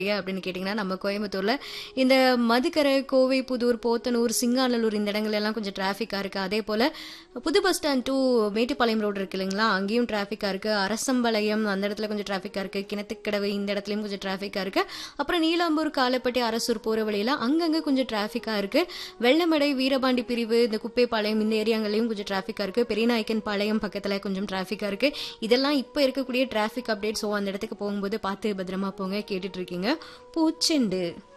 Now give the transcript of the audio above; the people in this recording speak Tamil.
ஏன் அப்படின்னு கேட்டிங்கன்னா நம்ம கோயம்புத்தூர்ல இந்த மதுக்கரை கோவை புதூர் போத்தனூர் சிங்காநல்லூர் இந்த இடங்கள் எல்லாம் கொஞ்சம் டிராஃபிக்கா இருக்கு அதே போல புது bus stand to Mettupalayam road இருக்கு இல்லைங்களா அங்கேயும் டிராஃபிக்கா இருக்கு அரசம்பாளையம் அந்த இடத்துல கொஞ்சம் டிராஃபிக்கா இருக்கு கிணத்துக்கடவு இந்த இடத்துலயும் கொஞ்சம் டிராஃபிக்கா இருக்கு அப்புறம் நீலாம்பூர் காலப்பட்டி அரசூர் போற வழியில அங்கங்க கொஞ்சம் டிராஃபிக்கா இருக்கு வெள்ளமடை வீரபாண்டி பிரிவு இந்த குப்பைப்பாளையம் இந்த ஏரியாங்களையும் கொஞ்சம் டிராஃபிக்கா இருக்கு பெரியநாயக்கன் பாளையம் பக்கத்துல கொஞ்சம் டிராஃபிக்கா இருக்கு இதெல்லாம் இப்ப இருக்கக்கூடிய டிராஃபிக் அப்டேட் ஸோ அந்த இடத்துக்கு போகும்போது பார்த்து பத்திரமா போங்க கேட்டுட்டு இருக்கீங்க பூச்செண்டு